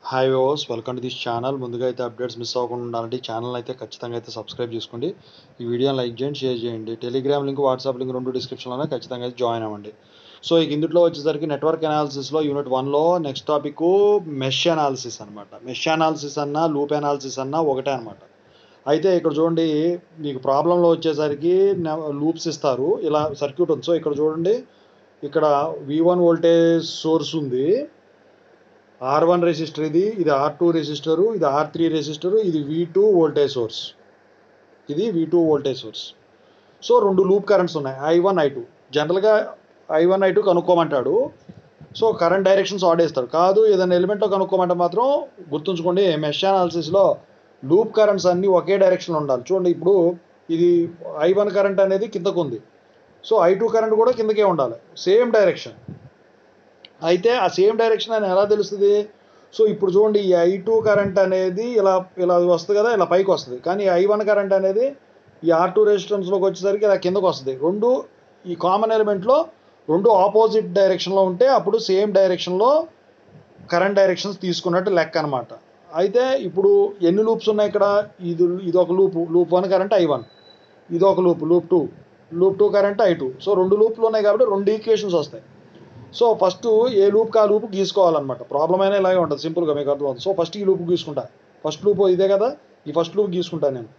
hi viewers welcome to this channel ముందుగా అయితే updates miss అవ్వకుండా ఉండాలంటే ఈ ఛానల్ అయితే ఖచ్చితంగా అయితే సబ్స్క్రైబ్ చేసుకోండి ఈ వీడియోని లైక్ చేయండి షేర్ చేయండి టెలిగ్రామ్ లింక్ వాట్సాప్ లింక్ రెండు డిస్క్రిప్షన్లోనే ఖచ్చితంగా అయితే జాయిన్ అవ్వండి సో ఈ ఇందులో వచ్చేసరికి నెట్వర్క్ అనాలిసిస్లో యూనిట్ వన్లో నెక్స్ట్ టాపిక్ మెష్ అనాలిసిస్ అనమాట మెష్ అనాలిసిస్ అన్న లూప్ అనాలిసిస్ అన్న ఒకటే అనమాట అయితే ఇక్కడ చూడండి మీకు ప్రాబ్లంలో వచ్చేసరికి లూప్స్ ఇస్తారు ఇలా సర్క్యూట్ ఉంది సో ఇక్కడ చూడండి ఇక్కడ వి వన్ వోల్టేజ్ సోర్స్ ఉంది ఆర్ వన్ రెసిస్టర్ ఇది ఇది ఆర్ టూ రెసిస్టరు ఇది ఆర్ త్రీ రెసిస్టరు ఇది వి టూ వోల్టేజ్ సోర్స్ ఇది V two voltage source so రెండు లూప్ కరెంట్స్ ఉన్నాయి ఐ వన్ ఐ టూ జనరల్గా ఐ వన్ ఐ టూ కనుక్కోమంటాడు సో కరెంట్ డైరెక్షన్స్ ఆడేస్తాడు కాదు ఏదైనా ఎలిమెంట్లో కనుక్కోమంటే మాత్రం గుర్తుంచుకోండి మెష్ అనాలిసిస్లో లూప్ కరెంట్స్ అన్నీ ఒకే డైరెక్షన్లో ఉండాలి చూడండి ఇప్పుడు ఇది ఐ వన్ కరెంట్ అనేది కిందకు ఉంది సో ఐ టూ కరెంట్ కూడా కిందకే ఉండాలి సేమ్ డైరెక్షన్ అయితే ఆ సేమ్ డైరెక్షన్ అని ఎలా తెలుస్తుంది సో ఇప్పుడు చూడండి ఈ ఐ టూ కరెంట్ అనేది ఇలా ఇలా వస్తుంది కదా ఇలా పైకి వస్తుంది కానీ ఐ వన్ కరెంట్ అనేది ఈ ఆర్ టూ రెసిస్టెన్స్లోకి వచ్చేసరికి ఇలా కిందకు వస్తుంది రెండు ఈ కామన్ ఎలిమెంట్లో రెండు ఆపోజిట్ డైరెక్షన్లో ఉంటే అప్పుడు సేమ్ డైరెక్షన్లో కరెంట్ డైరెక్షన్స్ తీసుకున్నట్టు లెక్క అనమాట అయితే ఇప్పుడు ఎన్ని లూప్స్ ఉన్నాయి ఇక్కడ ఇది ఇది ఒక loop loop one current I one ఇది ఒక loop loop two loop two current I two so రెండు లూప్లు ఉన్నాయి కాబట్టి రెండు ఈక్వేషన్స్ వస్తాయి సో ఫస్ట్ ఏ లూప్కి ఆ లూప్ గీసుకోవాలన్నమాట ప్రాబ్లం అయినా ఇలాగే ఉంటుంది సింపుల్గా మీకు అర్థమవుతుంది సో ఫస్ట్ ఈ లూప్ గీసుకుంటా ఫస్ట్ లూప్ ఇదే కదా ఈ ఫస్ట్ లూప్ గీసుకుంటాను నేను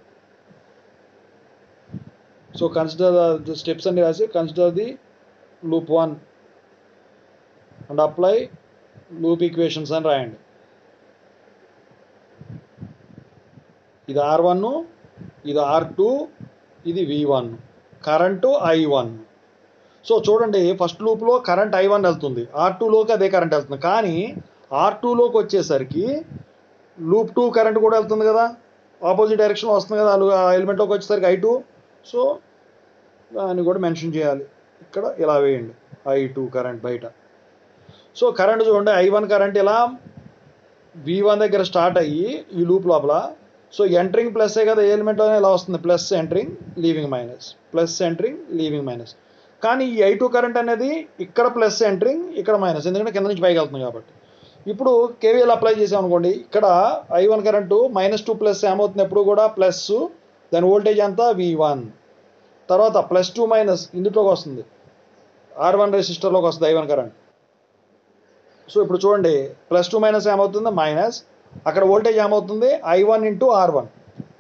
సో కన్సిడర్ ద స్టెప్స్ అన్ని రాసి consider the loop one and apply loop equations అని రాయండి ఇది ఆర్ వన్ ఇది ఆర్ టూ ఇది V one current I one so చూడండి ఫస్ట్ లూప్లో కరెంట్ ఐ వన్ వెళ్తుంది ఆర్ టూలోకి అదే కరెంట్ వెళ్తుంది కానీ ఆర్ టూలోకి వచ్చేసరికి లూప్ టూ కరెంట్ కూడా వెళ్తుంది కదా ఆపోజిట్ డైరెక్షన్ వస్తుంది కదా ఆ ఎలిమెంట్లోకి వచ్చేసరికి ఐ టూ సో దాన్ని కూడా మెన్షన్ చేయాలి ఇక్కడ ఇలా వేయండి ఐ టూ కరెంట్ బయట సో కరెంట్ చూడండి ఐ వన్ కరెంట్ ఇలా వి వన్ దగ్గర స్టార్ట్ అయ్యి ఈ లూప్ లోపల సో ఎంటరింగ్ ప్లస్సే కదా ఏ ఎలిమెంట్లోనే ఇలా వస్తుంది plus entering leaving minus plus entering leaving minus కానీ ఈ ఐ టూ కరెంట్ అనేది ఇక్కడ ప్లస్ ఎంటరింగ్ ఇక్కడ మైనస్ ఎందుకంటే కింద నుంచి పైకి వెళ్తుంది కాబట్టి ఇప్పుడు కేవీఎల్ అప్లై చేసాం అనుకోండి ఇక్కడ I one current minus two plus ఏమవుతుంది ఎప్పుడు కూడా ప్లస్ దాని వోల్టేజ్ అంతా వి వన్ తర్వాత ప్లస్ టూ మైనస్ ఇందులోకి వస్తుంది ఆర్ వన్ రెసిస్టర్లోకి వస్తుంది ఐ వన్ కరెంట్ సో ఇప్పుడు చూడండి ప్లస్ టూ మైనస్ ఏమవుతుంది మైనస్ అక్కడ వోల్టేజ్ ఏమవుతుంది I one into R one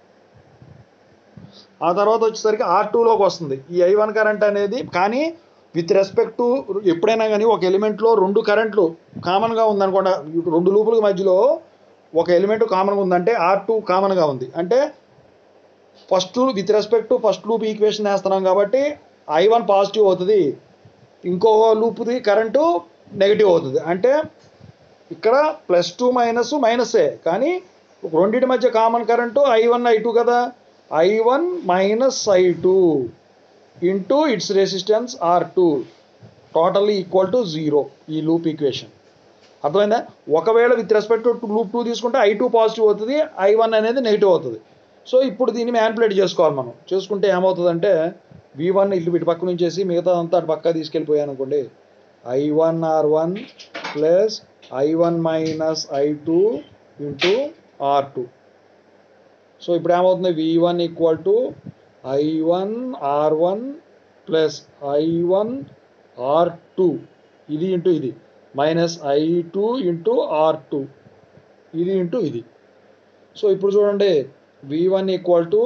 ఆ తర్వాత వచ్చేసరికి ఆర్ టూలోకి వస్తుంది ఈ ఐ వన్ కరెంట్ అనేది కానీ విత్ రెస్పెక్ట్ టు ఎప్పుడైనా కానీ ఒక ఎలిమెంట్లో రెండు కరెంట్లు కామన్గా ఉందనుకోండి రెండు లూపుల మధ్యలో ఒక ఎలిమెంట్ కామన్గా ఉందంటే ఆర్ టూ కామన్గా ఉంది అంటే first with respect to first loop equation వేస్తున్నాం కాబట్టి ఐ వన్ పాజిటివ్ అవుతుంది ఇంకో లూప్ది కరెంటు నెగిటివ్ అవుతుంది అంటే ఇక్కడ ప్లస్ టూ మైనస్ మైనసే కానీ రెండింటి మధ్య common current I one I two కదా I one minus I two into its resistance R two totally equal to zero ఈ లూప్ ఈక్వేషన్ అర్థమైందా ఒకవేళ with respect to loop two తీసుకుంటే ఐ టూ పాజిటివ్ అవుతుంది I one అనేది negative అవుతుంది so ఇప్పుడు దీన్ని మ్యాన్పులేట్ చేసుకోవాలి మనం చేసుకుంటే ఏమవుతుందంటే వి వన్ ఇల్లు ఇటు పక్క నుంచి చేసి మిగతా అంతా అటు పక్క తీసుకెళ్ళిపోయాను అనుకోండి I one R one plus I one minus I two into R two so ఇప్పుడు ఏమవుతుంది V one equal to I one R one plus I one R two ఇది ఇంటూ ఇది minus I two into R two ఇది into ఇది so ఇప్పుడు చూడండి V one equal to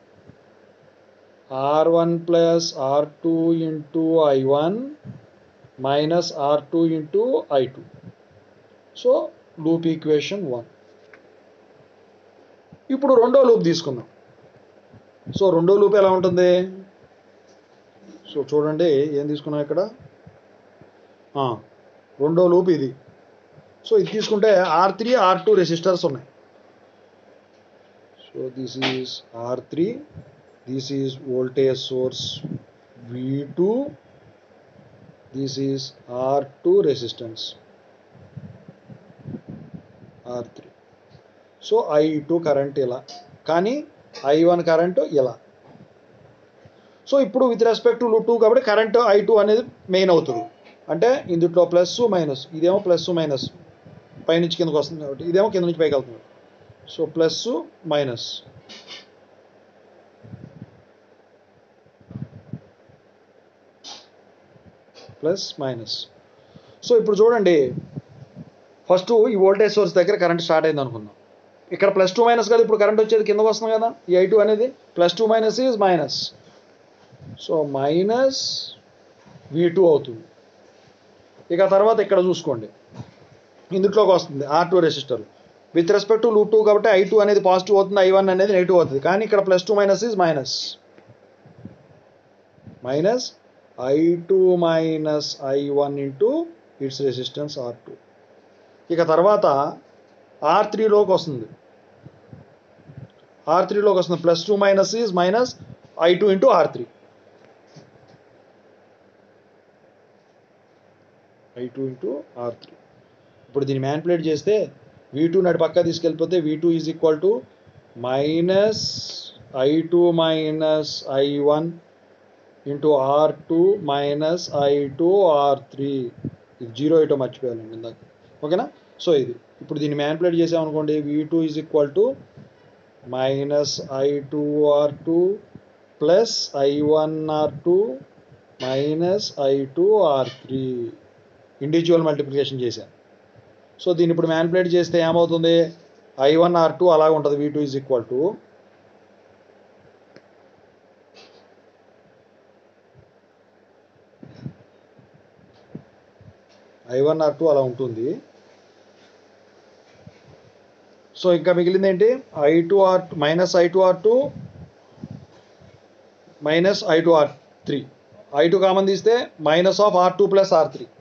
R one plus R two into I one minus R two into I two so loop equation one ఇప్పుడు రెండో loop తీసుకుందాం so రెండో loop ఎలా ఉంటుంది సో చూడండి ఏం తీసుకున్నాం ఇక్కడ రెండో లూప్ ఇది సో ఇది తీసుకుంటే R three R two resistors ఉన్నాయి so this is R three this is voltage source V two this is R two resistance R three so I two current ఇలా కానీ ఐ వన్ కరెంటు ఇలా so ఇప్పుడు with respect to two కాబట్టి current I two అనేది main అవుతుంది అంటే ఇందులో plus minus ఇదేమో ప్లస్ మైనస్ పైనుంచి కిందకు వస్తుంది కాబట్టి ఇదేమో కింద నుంచి పైకి వెళ్తుంది so plus minus plus minus so ఇప్పుడు చూడండి ఫస్ట్ ఈ వోల్టేజ్ సోర్స్ దగ్గర కరెంట్ స్టార్ట్ అయింది అనుకుందాం ఇక్కడ ప్లస్ టూ మైనస్ కదా ఇప్పుడు కరెంట్ వచ్చేది కిందకు వస్తుంది కదా ఈ ఐ టూ అనేది plus two minus is minus so minus V two అవుతుంది ఇక తర్వాత ఇక్కడ చూసుకోండి ఇందులోకి వస్తుంది R two resistor with respect to loop two కాబట్టి ఐ టూ అనేది పాజిటివ్ అవుతుంది ఐ వన్ అనేది నెగిటివ్ అవుతుంది కానీ ఇక్కడ plus two minus is minus minus I two minus I one into its resistance R two ఇక తర్వాత ఆర్ త్రీలోకి వస్తుంది ఆర్ త్రీలోకి వస్తుంది plus two minus is minus I two into R three I two into R three ఇప్పుడు దీన్ని manipulate చేస్తే V two నాటి పక్క తీసుకెళ్ళిపోతే V two is equal to minus I two minus I one into R two minus I two R three ఇది zero ఇటో మర్చిపోయాలండి ఇందాక ఓకేనా సో ఇది ఇప్పుడు దీన్ని మ్యాన్పులేట్ చేసామనుకోండి V two is equal to minus I two R two plus I one R two minus I two R three individual multiplication చేశాను సో దీన్ని ఇప్పుడు మ్యాన్పులేట్ చేస్తే ఏమవుతుంది ఐ వన్ ఆర్ టూ అలాగ ఉంటుంది V two is equal to I one R two అలా ఉంటుంది so ఇంకా మిగిలింది ఏంటి I two R minus I two R two minus I two R three I two common తీస్తే minus of R two plus R three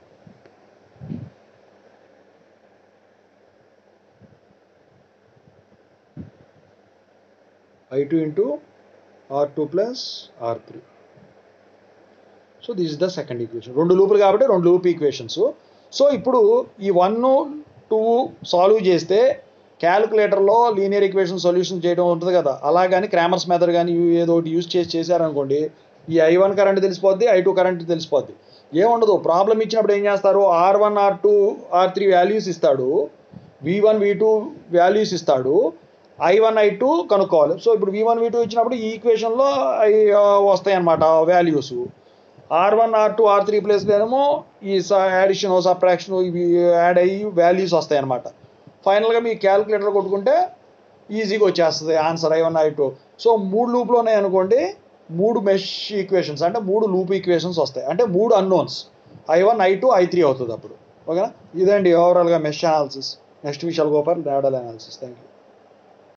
I two into R two plus R three so this is the second equation రెండు లూపులు కాబట్టి రెండు loop equations so ఇప్పుడు ఈ one two solve చేస్తే క్యాలిక్యులేటర్లో linear equation solution చేయడం ఉంటుంది కదా అలా కానీ క్రామర్స్ మెథడ్ కానీ ఏదో ఒకటి యూజ్ చేసి చేశారనుకోండి ఈ ఐ వన్ కరెంట్ తెలిసిపోద్ది ఐ టూ కరెంట్ తెలిసిపోద్ది ఏముండదు ప్రాబ్లం ఇచ్చినప్పుడు ఏం చేస్తారు R one R two R three values ఇస్తాడు V one V two values ఇస్తాడు ఐ వన్ ఐ టూ కనుక్కోవాలి సో ఇప్పుడు వి వన్ వి టూ ఇచ్చినప్పుడు ఈ ఈక్వేషన్లో ఐ వస్తాయి అన్నమాట values R one R two R three ప్లేస్లో ఈ యాడిషన్ సబ్ట్రాక్షన్ ఇవి యాడ్ అయ్యి వాల్యూస్ వస్తాయి అన్నమాట ఫైనల్గా మీ క్యాలిక్యులేటర్ కొట్టుకుంటే ఈజీగా వచ్చేస్తుంది answer I one I two so మూడు లూప్లు ఉన్నాయి అనుకోండి మూడు మెష్ ఈక్వేషన్స్ అంటే మూడు లూప్ ఈక్వేషన్స్ వస్తాయి అంటే మూడు unknowns I one I two I three అవుతుంది అప్పుడు ఓకేనా ఇదండి ఓవరాల్గా మెష్ అనాలిసిస్ నెక్స్ట్ విషయాలు గోపాల్ డాడల్ అనాలిసిస్ థ్యాంక్ యూ